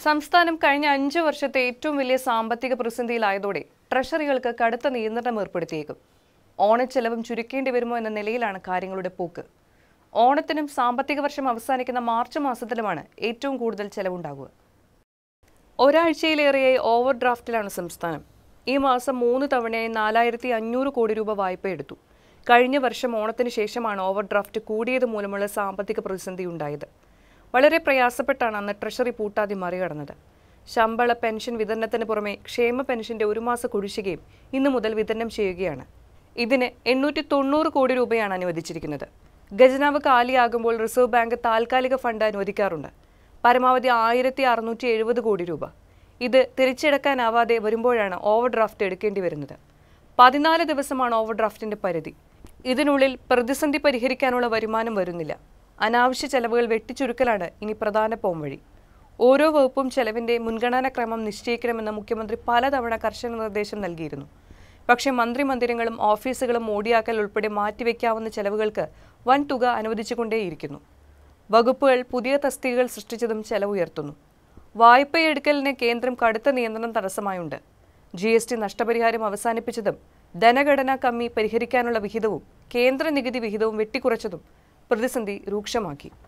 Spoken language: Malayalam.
സംസ്ഥാനം കഴിഞ്ഞ അഞ്ച് വർഷത്തെ ഏറ്റവും വലിയ സാമ്പത്തിക പ്രതിസന്ധിയിലായതോടെ ട്രഷറികൾക്ക് കടുത്ത നിയന്ത്രണം ഏർപ്പെടുത്തിയേക്കും ഓണച്ചെലവും ചുരുക്കേണ്ടി വരുമോ എന്ന നിലയിലാണ് കാര്യങ്ങളുടെ പോക്ക് ഓണത്തിനും സാമ്പത്തിക വർഷം അവസാനിക്കുന്ന മാർച്ച് മാസത്തിലുമാണ് ഏറ്റവും കൂടുതൽ ചെലവുണ്ടാകുക ഒരാഴ്ചയിലേറെയായി ഓവർ ഡ്രാഫ്റ്റിലാണ് സംസ്ഥാനം ഈ മാസം മൂന്ന് തവണയായി നാലായിരത്തി അഞ്ഞൂറ് കോടി രൂപ വായ്പ എടുത്തു കഴിഞ്ഞ വർഷം ഓണത്തിന് ശേഷമാണ് ഓവർ ഡ്രാഫ്റ്റ് കൂടിയത് മൂലമുള്ള സാമ്പത്തിക പ്രതിസന്ധി ഉണ്ടായത് വളരെ പ്രയാസപ്പെട്ടാണ് അന്ന് ട്രഷറി പൂട്ടാതി മറികടന്നത് ശമ്പള പെൻഷൻ വിതരണത്തിന് പുറമെ ക്ഷേമ പെൻഷന്റെ ഒരു മാസ കുടിശ്ശികയും ഇന്നു മുതൽ വിതരണം ചെയ്യുകയാണ് ഇതിന് എണ്ണൂറ്റി തൊണ്ണൂറ് കോടി രൂപയാണ് അനുവദിച്ചിരിക്കുന്നത് ഖജനാവ് കാലിയാകുമ്പോൾ റിസർവ് ബാങ്ക് താൽക്കാലിക ഫണ്ട് അനുവദിക്കാറുണ്ട് പരമാവധി ആയിരത്തി അറുന്നൂറ്റി എഴുപത് കോടി രൂപ ഇത് തിരിച്ചടക്കാനാവാതെ വരുമ്പോഴാണ് ഓവർ ഡ്രാഫ്റ്റ് എടുക്കേണ്ടി വരുന്നത് പതിനാല് ദിവസമാണ് ഓവർ ഡ്രാഫ്റ്റിന്റെ പരിധി ഇതിനുള്ളിൽ പ്രതിസന്ധി പരിഹരിക്കാനുള്ള വരുമാനം വരുന്നില്ല അനാവശ്യ ചെലവുകൾ വെട്ടിച്ചുരുക്കലാണ് ഇനി പ്രധാന പോംവഴി ഓരോ വകുപ്പും ചെലവിന്റെ മുൻഗണനാക്രമം നിശ്ചയിക്കണമെന്ന് മുഖ്യമന്ത്രി പലതവണ കർശന നിർദ്ദേശം നൽകിയിരുന്നു പക്ഷേ മന്ത്രിമന്ദിരങ്ങളും ഓഫീസുകളും മോടിയാക്കൽ ഉൾപ്പെടെ മാറ്റിവെക്കാവുന്ന ചെലവുകൾക്ക് വൻ തുക അനുവദിച്ചുകൊണ്ടേയിരിക്കുന്നു വകുപ്പുകൾ പുതിയ തസ്തികകൾ സൃഷ്ടിച്ചതും ചെലവുയർത്തുന്നു വായ്പയെടുക്കലിന് കേന്ദ്രം കടുത്ത നിയന്ത്രണം തടസ്സമായുണ്ട് ജി എസ് ടി നഷ്ടപരിഹാരം അവസാനിപ്പിച്ചതും ധനഘടനാ കമ്മി പരിഹരിക്കാനുള്ള വിഹിതവും കേന്ദ്ര നികുതി വിഹിതവും വെട്ടിക്കുറച്ചതും പ്രതിസന്ധി രൂക്ഷമാക്കി